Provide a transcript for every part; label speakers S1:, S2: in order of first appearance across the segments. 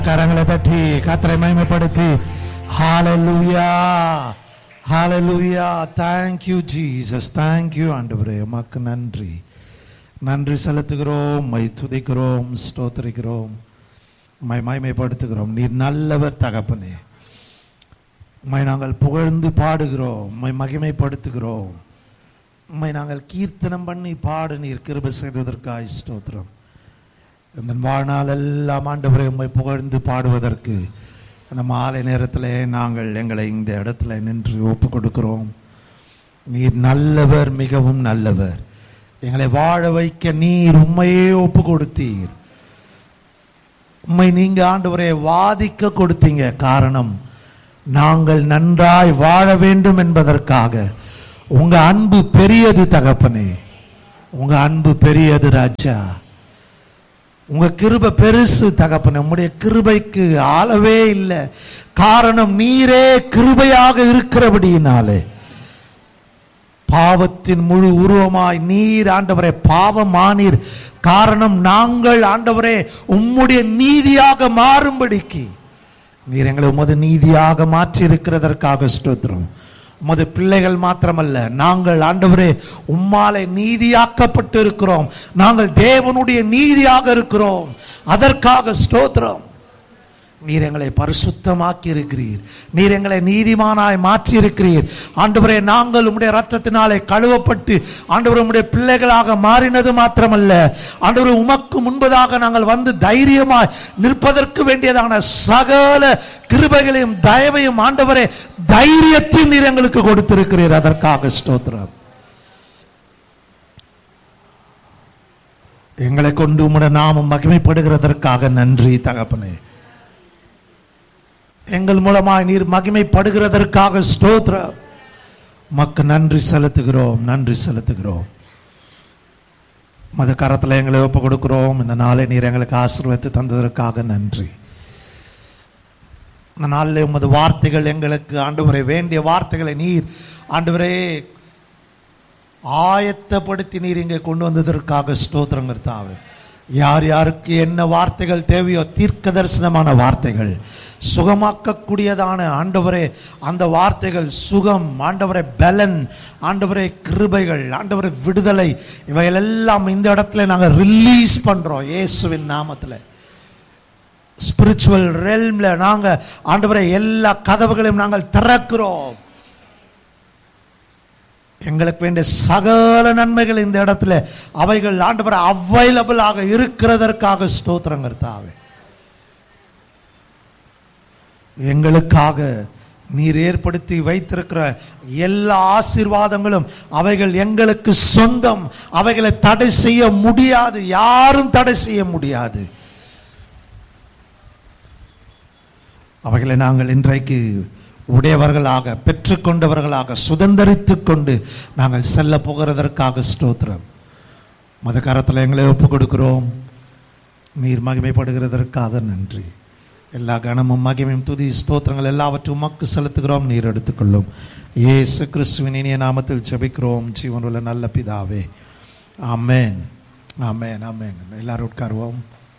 S1: கரங்களை தட்டி கத்தரை மகிமைப்படுத்தி ஹalleluya ஹalleluya thank you jesus thank you ஆண்டவரே உமக்கு நன்றி நன்றி செலுத்துகிறோம் மை துதிக்கிறோம் ஸ்தோத்திரிக்கிறோம் மை மகிமைப்படுத்துகிறோம் நீர் நல்லவர் தகப்பனே உம்மை நாங்கள் புகழ்ந்து பாடுகிறோம் உம்மை மகிமைப்படுத்துகிறோம் உம்மை நாங்கள் கீர்த்தனம் பண்ணி பாடு நீர் கிருபை செய்ததற்காய் ஸ்தோத்திரம் இந்த வாழ்நாள் எல்லாம் ஆண்டவரை உம்மை புகழ்ந்து பாடுவதற்கு அந்த மாலை நேரத்தில் நாங்கள் எங்களை இந்த இடத்துல நின்று ஒப்பு கொடுக்கிறோம் நீர் நல்லவர் மிகவும் நல்லவர் எங்களை வாழ வைக்க நீர் உண்மையே ஒப்பு கொடுத்தீர் உண்மை நீங்க ஆண்டவரை வாதிக்க கொடுத்தீங்க காரணம் நாங்கள் நன்றாய் வாழ வேண்டும் என்பதற்காக உங்க அன்பு பெரியது தகப்பனே உங்க அன்பு பெரியது ராஜா உங்க கிருபை பெருசு தகப்பனே உம்முடைய கிருபைக்கு ஆளவே இல்லை காரணம் நீரே கிருபையாக இருக்கிறபடியினாலே பாவத்தின் முழு உருவமாய் நீர் ஆண்டவரே பாவமானீர் காரணம் நாங்கள் ஆண்டவரே உம்முடைய நீதியாக மாறும்படிக்கு நீர் எங்களை உமது நீதியாக மாற்றி இருக்கிறதற்காக ஸ்தோத்திரம் உமது பிள்ளைகள் மாத்திரமல்ல நாங்கள் ஆண்டவரே உம்மாலே நீதியாக்கப்பட்டு இருக்கிறோம் நாங்கள் தேவனுடைய நீதியாக இருக்கிறோம் அதற்காக ஸ்தோத்திரம் நீர் எங்களை பரிசுத்தமாக்கி இருக்கிறீர் நீர் எங்களை நீதிமானாய் மாற்றி இருக்கிறீர் ஆண்டவரே நாங்கள் உம்முடைய ரத்தத்தினாலே கழுவப்பட்டு ஆண்டவர் உம்முடைய பிள்ளைகளாக மாறினது மாத்திரமல்ல ஆண்டவர் உமக்கு முன்பதாக நாங்கள் வந்து தைரியமாய் நிற்பதற்கு வேண்டியதான சகல கிருபைகளையும் தயவையும் ஆண்டவரே தைரியத்தையும் நீர் எங்களுக்கு கொடுத்திருக்கிறீர் அதற்காக ஸ்தோத்திரம் எங்களை கொண்டு உம்முடைய நாமம் மகிமைப்படுகிறதற்காக நன்றி தகப்பனே எங்கள் மூலமாய் நீர் மகிமைப்படுகிறதற்காக ஸ்தோத்திர மக்கு நன்றி செலுத்துகிறோம் நன்றி செலுத்துகிறோம் மத கரத்தில் எங்களை ஒப்பு கொடுக்கிறோம் இந்த நாளை நீர் எங்களுக்கு ஆசீர்வதித்து தந்ததற்காக நன்றி இந்த நாளில் உமது வார்த்தைகள் எங்களுக்கு ஆண்டவரை வேண்டிய வார்த்தைகளை நீர் ஆண்டவரே ஆயத்தப்படுத்தி நீர் இங்கே கொண்டு வந்ததற்காக ஸ்தோத்திரங்கிறதாவே யார் யாருக்கு என்ன வார்த்தைகள் தேவையோ தீர்க்க தரிசனமான வார்த்தைகள் சுகமாக்கக்கூடியதான ஆண்டவரே அந்த வார்த்தைகள் சுகம் ஆண்டவரே பலன் ஆண்டவரே கிருபைகள் ஆண்டவரே விடுதலை இவைகள் எல்லாம் இந்த இடத்துல நாங்கள் ரிலீஸ் பண்றோம் இயேசுவின் நாமத்தில் ஸ்பிரிச்சுவல் ரெல்ம்ல நாங்க ஆண்டவரே எல்லா கதவுகளையும் நாங்கள் திறக்கிறோம் எங்களுக்கு வேண்டிய சகல நன்மைகள் இந்த இடத்துல அவைகள் ஆண்டவர் அவைலபிள் ஆக இருக்கிறதற்காக ஸ்தோத்திரங்கிறதாவே எங்களுக்காக நீர் ஏற்படுத்தி வைத்திருக்கிற எல்லா ஆசீர்வாதங்களும் அவைகள் எங்களுக்கு சொந்தம் அவைகளை தடை செய்ய முடியாது யாரும் தடை செய்ய முடியாது அவைகளை நாங்கள் இன்றைக்கு உடையவர்களாக பெற்றுக்கொண்டவர்களாக சுதந்திரித்துக் கொண்டு நாங்கள் செல்ல போகிறதற்காக ஸ்தோத்திரம் மத கரத்தில் எங்களை ஒப்புக் கொடுக்கிறோம் நீர் மகிமைப்படுகிறதற்காக நன்றி எல்லா கணமும் மகிமையும் துதி ஸ்தோத்திரங்கள் எல்லாவற்றும் உமக்கு செலுத்துகிறோம் நீர் எடுத்துக்கொள்ளும் இயேசு கிறிஸ்துவின் இனிய நாமத்தில் ஜெபிக்கிறோம் ஜீவனுள்ள நல்ல பிதாவே ஆமென் ஆமென் ஆமென் எல்லாரும் உட்காருவோம்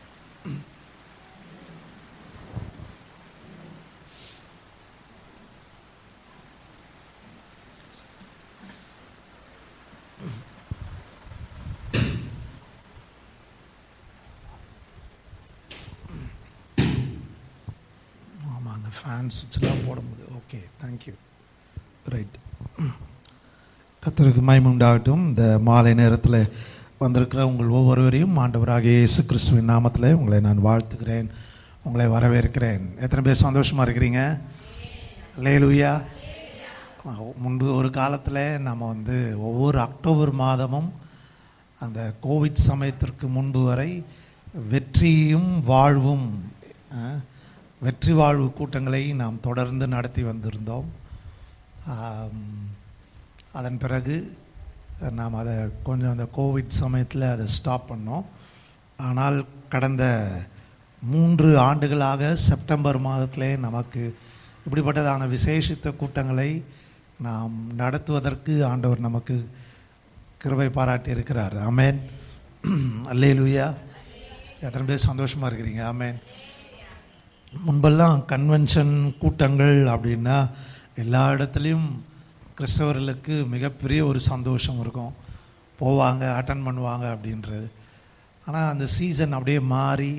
S1: ஆமாங்க ஃபேன் சுவிட்ச்லாம் போட முடியும் ஓகே தேங்க்யூ ரைட் கத்தருக்கு மயம் உண்டாகட்டும் இந்த மாலை நேரத்தில் வந்திருக்கிற உங்கள் ஒவ்வொருவரையும் ஆண்டவராக இயேசு கிறிஸ்துவின் நாமத்தில் உங்களை நான் வாழ்த்துக்கிறேன் உங்களை வரவேற்கிறேன் எத்தனை பேர் சந்தோஷமாக இருக்கிறீங்க லேலுயா முன்பு ஒரு காலத்தில் நம்ம வந்து ஒவ்வொரு அக்டோபர் மாதமும் அந்த கோவிட் சமயத்திற்கு முன்பு வரை வெற்றியும் வாழ்வும் அஹ், வெற்றி வாழ்வு கூட்டங்களை நாம் தொடர்ந்து நடத்தி வந்திருந்தோம் ஆம், அதன் பிறகு நாம் அதை கொஞ்சம் அந்த கோவிட் சமயத்தில் அதை ஸ்டாப் பண்ணோம் ஆனால் கடந்த மூன்று ஆண்டுகளாக செப்டம்பர் மாதத்திலே நமக்கு இப்படிப்பட்டதான விசேஷித்த கூட்டங்களை நாம் நடத்துவதற்கு ஆண்டவர் நமக்கு கிருபை பாராட்டி இருக்கிறார் ஆமென் அல்லேலூயா எத்தனை பேர் சந்தோஷமா இருக்கிறீங்க ஆமென் முன்பெல்லாம் கன்வென்ஷன் கூட்டங்கள் அப்படின்னா எல்லா இடத்துலையும் கிறிஸ்தவர்களுக்கு மிகப்பெரிய ஒரு சந்தோஷம் இருக்கும் போவாங்க அட்டன் பண்ணுவாங்க அப்படின்றது ஆனால் அந்த சீசன் அப்படியே மாறி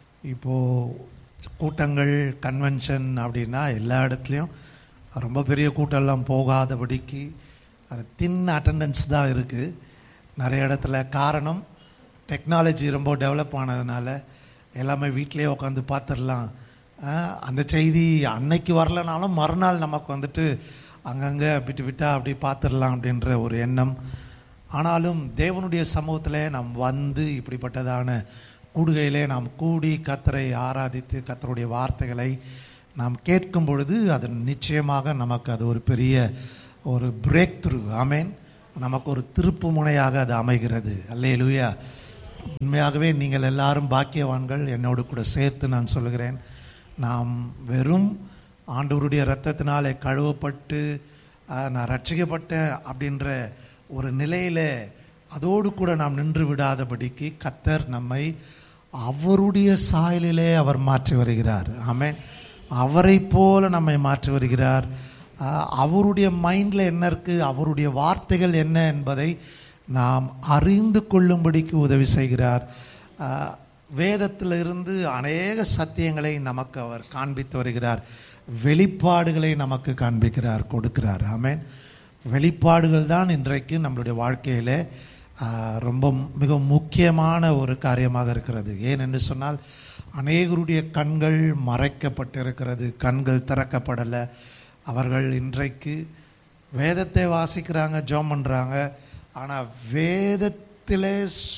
S1: இப்போது கூட்டங்கள் கன்வென்ஷன் அப்படின்னா எல்லா இடத்துலையும் ரொம்ப பெரிய கூட்டம்லாம் போகாதபடிக்கு அது தின் அட்டண்டன்ஸ் தான் இருக்குது நிறைய இடத்துல காரணம் டெக்னாலஜி ரொம்ப டெவலப் ஆனதுனால எல்லாமே வீட்டிலேயே உட்காந்து பார்த்துடலாம் ஆஹ் அந்த செய்தி அன்னைக்கு வரலனாலும் மறுநாள் நமக்கு வந்துட்டு அங்கங்கே விட்டு விட்டா அப்படி பார்த்துடலாம் அப்படின்ற ஒரு எண்ணம் ஆனாலும் தேவனுடைய சமூகத்தில் நாம் வந்து இப்படிப்பட்டதான கூடுகையிலே நாம் கூடி கத்தரை ஆராதித்து கத்தருடைய வார்த்தைகளை நாம் கேட்கும் பொழுது அது நிச்சயமாக நமக்கு அது ஒரு பெரிய ஒரு பிரேக் த்ரூ ஆமேன் நமக்கு ஒரு திருப்பு முனையாக அது அமைகிறது அல்லேலூயா உண்மையாகவே நீங்கள் எல்லாரும் பாக்கியவான்கள் என்னோடு கூட சேர்த்து நான் சொல்லுகிறேன் நாம் வெறும் ஆண்டவருடைய இரத்தத்தினாலே கழுவப்பட்டு ஆஹ், நான் ரட்சிக்கப்பட்டேன் அப்படின்ற ஒரு நிலையில அதோடு கூட நாம் நின்று விடாதபடிக்கு கத்தர் நம்மை அவருடைய சாயலிலே அவர் மாற்றி வருகிறார் ஆமென் அவரை போல நம்மை மாற்றி வருகிறார் ஆஹ், அவருடைய மைண்டில் என்ன இருக்கு அவருடைய வார்த்தைகள் என்ன என்பதை நாம் அறிந்து கொள்ளும்படிக்கு உதவி செய்கிறார் ஆஹ், வேதத்திலிருந்து அநேக சத்தியங்களை நமக்கு அவர் காண்பித்து வருகிறார் வெளிப்பாடுகளை நமக்கு காண்பிக்கிறார் கொடுக்கிறார் ஆமென் வெளிப்பாடுகள் தான் இன்றைக்கு நம்மளுடைய வாழ்க்கையில ஆஹ், ரொம்ப மிக முக்கியமான ஒரு காரியமாக இருக்கிறது ஏன் என்று சொன்னால் அநேகருடைய கண்கள் மறைக்கப்பட்டிருக்கிறது கண்கள் திறக்கப்படலை அவர்கள் இன்றைக்கு வேதத்தை வாசிக்கிறாங்க ஜோம் பண்றாங்க ஆனா வேதத்திலே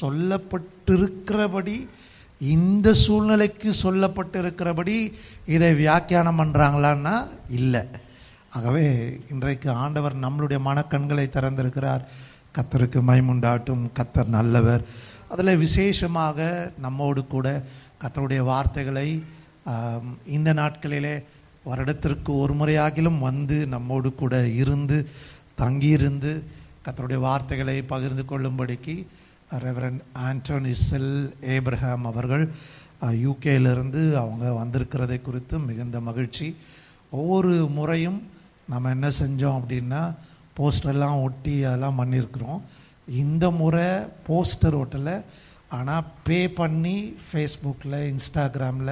S1: சொல்லப்பட்டிருக்கிறபடி இந்த சூழ்நிலைக்கு சொல்லப்பட்டிருக்கிறபடி இதை வியாக்கியானம் பண்றாங்களான்னா இல்லை ஆகவே இன்றைக்கு ஆண்டவர் நம்மளுடைய மனக்கண்களை திறந்திருக்கிறார் கத்தருக்கு மைமுண்டாட்டும் கத்தர் நல்லவர் அதில் விசேஷமாக நம்மோடு கூட கத்தருடைய வார்த்தைகளை ஆம், இந்த நாட்களிலே வருடத்திற்கு ஒரு முறையாகிலும் வந்து நம்மோடு கூட இருந்து தங்கியிருந்து கத்தருடைய வார்த்தைகளை பகிர்ந்து கொள்ளும்படிக்கு ரெவரன் ஆண்டோனி செல் ஏப்ரஹாம் அவர்கள் யூகேயிலிருந்து அவங்க வந்திருக்கிறதை குறித்து மிகுந்த மகிழ்ச்சி ஒவ்வொரு முறையும் நம்ம என்ன செஞ்சோம் அப்படின்னா போஸ்டர்லாம் ஒட்டி அதெல்லாம் பண்ணியிருக்கிறோம் இந்த முறை போஸ்டர் ஒட்டல ஆனால் பே பண்ணி ஃபேஸ்புக்கில் இன்ஸ்டாகிராமில்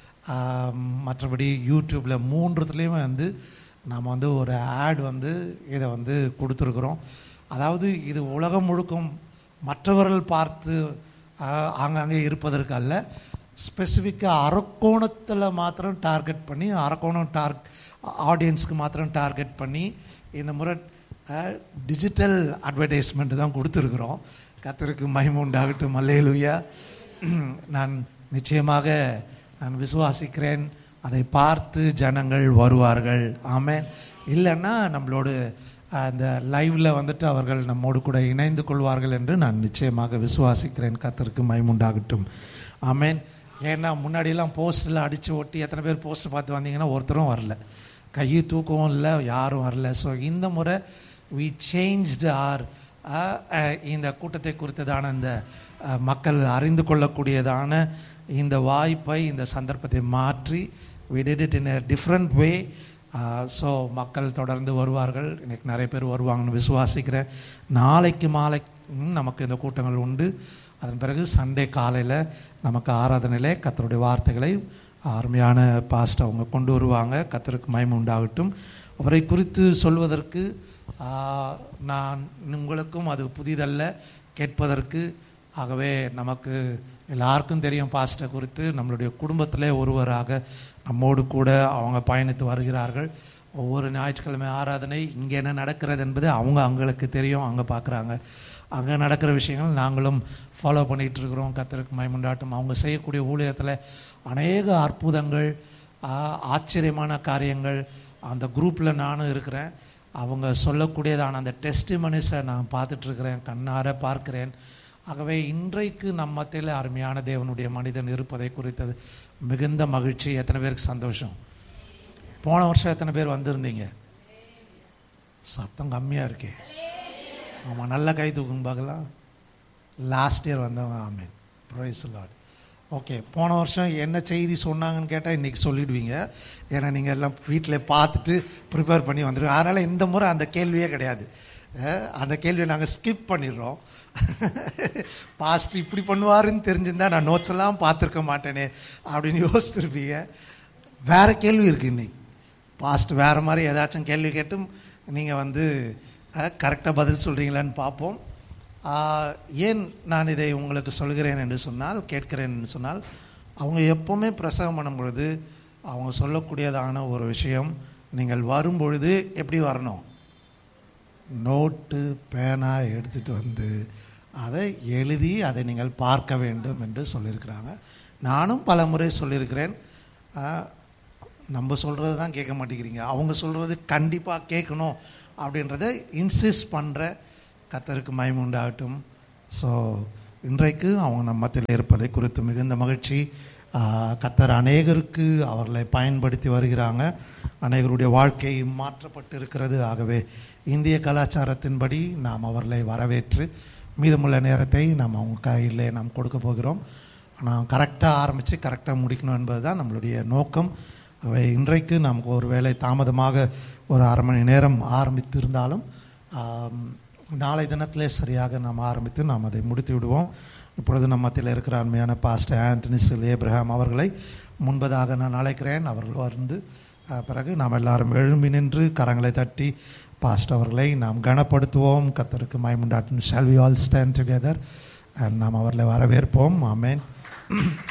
S1: மற்றபடி யூடியூப்பில் மூன்றுத்துலேயுமே வந்து நாம் வந்து ஒரு ஆட் வந்து இதை வந்து கொடுத்துருக்குறோம் அதாவது இது உலகம் முழுக்கும் மற்றவர்கள் பார்த்து ஆஹ், ஆங்காங்கே இருப்பதற்கு அல்ல ஸ்பெசிஃபிக்காக அரக்கோணத்தில் மாத்திரம் டார்கெட் பண்ணி அரக்கோணம் டார்க் ஆடியன்ஸ்க்கு மாத்திரம் டார்கெட் பண்ணி இந்த முறை டிஜிட்டல் அட்வர்டைஸ்மெண்ட் தான் கொடுத்துருக்குறோம் கத்தருக்கு மகிமை உண்டாகட்டும் அல்லேலூயா நான் நிச்சயமாக நான் விசுவாசிக்கிறேன் அதை பார்த்து ஜனங்கள் வருவார்கள் ஆமென் இல்லைன்னா நம்மளோடு அஹ், இந்த லைவ்ல வந்துட்டு அவர்கள் நம்மோடு கூட இணைந்து கொள்வார்கள் என்று நான் நிச்சயமாக விசுவாசிக்கிறேன் கத்தருக்கு மயமுண்டாகட்டும் ஆமென் ஏன்னா முன்னாடியெல்லாம் போஸ்டரில் அடித்து ஒட்டி எத்தனை பேர் போஸ்டர் பார்த்து வந்தீங்கன்னா ஒருத்தரும் வரல கையை தூக்கவும் இல்லை யாரும் வரல ஸோ இந்த முறை வி சேஞ்ச்டு ஆர் இந்த கூட்டத்தை குறித்ததான இந்த அஹ், மக்கள் அறிந்து கொள்ளக்கூடியதான இந்த வாய்ப்பை இந்த சந்தர்ப்பத்தை மாற்றி we did it in a different way so மக்கள் தொடர்ந்து வருவார்கள் இன்னைக்கு நிறைய பேர் வருவாங்கன்னு விசுவாசிக்கிறேன் நாளைக்கு மாலை ம், நமக்கு இந்த கூட்டங்கள் உண்டு அதன் பிறகு சண்டே காலையில் நமக்கு ஆராதனையிலே கத்தருடைய வார்த்தைகளை அருமையான பாஸ்ட் அவங்க கொண்டு வருவாங்க கத்தருக்கு மயம் உண்டாகட்டும் அவரை குறித்து சொல்வதற்கு ஆ, நான் உங்களுக்கும் அது புதிதல்ல கேட்பதற்கு ஆகவே நமக்கு எல்லாருக்கும் தெரியும் பாஸ்டை குறித்து நம்மளுடைய குடும்பத்திலே ஒருவராக நம்மோடு கூட அவங்க பயணித்து வருகிறார்கள் ஒவ்வொரு ஞாயிற்றுக்கிழமை ஆராதனை இங்கே என்ன நடக்கிறது என்பது அவங்க அவங்களுக்கு தெரியும் அங்கே பார்க்குறாங்க அங்கே நடக்கிற விஷயங்கள் நாங்களும் ஃபாலோ பண்ணிட்டு இருக்கிறோம் கத்தருக்கு மைமுண்டாட்டம் அவங்க செய்யக்கூடிய ஊழியத்தில் அநேக அற்புதங்கள் ஆ, ஆச்சரியமான காரியங்கள் அந்த குரூப்பில் நானும் இருக்கிறேன் அவங்க சொல்லக்கூடியதான அந்த டெஸ்டிமனிஸை நான் பார்த்துட்டு இருக்கிறேன் கண்ணார பார்க்கிறேன் ஆகவே இன்றைக்கு நம் மத்தியில் அருமையான தேவனுடைய மனிதன் இருப்பதை குறித்தது மிகுந்த மகிழ்ச்சி எத்தனை பேருக்கு சந்தோஷம் போன வருஷம் எத்தனை பேர் வந்திருந்தீங்க சத்தம் கம்மியாக இருக்கே ஆமாம் நல்ல கை தூக்குங்க பார்க்கலாம் லாஸ்ட் இயர் வந்தவங்க ஆமேன் ப்ரைஸ் லார்ட் ஓகே போன வருஷம் என்ன செய்தி சொன்னாங்கன்னு கேட்டால் இன்றைக்கி சொல்லிடுவீங்க ஏன்னா நீங்கள் எல்லாம் வீட்டில் பார்த்துட்டு ப்ரிப்பேர் பண்ணி வந்துடுங்க அதனால் இந்த முறை அந்த கேள்வியே கிடையாது அஹ், அந்த கேள்வியை நாங்கள் ஸ்கிப் பண்ணிடுறோம் பாஸ்ட் இப்படி பண்ணுவாருன்னு தெரிஞ்சிருந்தா நான் நோட்ஸ் எல்லாம் பார்த்துருக்க மாட்டேனே அப்படின்னு யோசிச்சிருப்பீங்க வேற கேள்வி இருக்கு இன்னைக்கு பாஸ்ட் வேற மாதிரி ஏதாச்சும் கேள்வி கேட்டும் நீங்கள் வந்து கரெக்டாக பதில் சொல்கிறீங்களான்னு பார்ப்போம் ஆஹ், ஏன் நான் இதை உங்களுக்கு சொல்கிறேன் என்று சொன்னால் கேட்கிறேன் என்று சொன்னால் அவங்க எப்போவுமே பிரசங்கம் பண்ணும் பொழுது அவங்க சொல்லக்கூடியதான ஒரு விஷயம் நீங்கள் வரும் பொழுது எப்படி வரணும் நோட்டு பேனா எடுத்துட்டு வந்து அதை எழுதி அதை நீங்கள் பார்க்க வேண்டும் என்று சொல்லியிருக்கிறாங்க நானும் பல முறை சொல்லியிருக்கிறேன் ஆஹ், நம்ம சொல்கிறது தான் கேட்க மாட்டேங்கிறீங்க அவங்க சொல்கிறது கண்டிப்பாக கேட்கணும் அப்படின்றத இன்சிஸ்ட் பண்ணுற கத்தருக்கு மயமுண்டாகட்டும் ஸோ இன்றைக்கு அவங்க நம்ம மத்தியில் இருப்பதை குறித்து மிகுந்த மகிழ்ச்சி ஆஹ், கத்தர் அநேகருக்கு அவர்களை பயன்படுத்தி வருகிறாங்க அநேகருடைய வாழ்க்கை மாற்றப்பட்டு இருக்கிறது ஆகவே இந்திய கலாச்சாரத்தின்படி நாம் அவர்களை வரவேற்று மீதமுள்ள நேரத்தை நாம் அவங்க கையிலே நாம் கொடுக்க போகிறோம் ஆனால் கரெக்டாக ஆரம்பித்து கரெக்டாக முடிக்கணும் என்பது தான் நம்மளுடைய நோக்கம் அவை இன்றைக்கு நமக்கு ஒரு வேளை தாமதமாக ஒரு அரை மணி நேரம் ஆரம்பித்திருந்தாலும் ஆம், நாளை தினத்திலே சரியாக நாம் ஆரம்பித்து நாம் அதை முடித்து விடுவோம் இப்பொழுது நம்ம மத்தியில் இருக்கிற அருமையான பாஸ்டர் ஆண்டனி சில் ஏப்ரஹாம் அவர்களை முன்பதாக நான் அழைக்கிறேன் அவர்கள் வந்து அஹ், பிறகு நாம் எல்லாரும் எழும்பி நின்று கரங்களை தட்டி பாஸ்டர் அவர்களை நாம் கனப்படுத்துவோம் கத்தருக்கு மைமுண்டாட்டும் shall we all stand together and நாம் அவர்களை வரவேற்போம் ஆமென்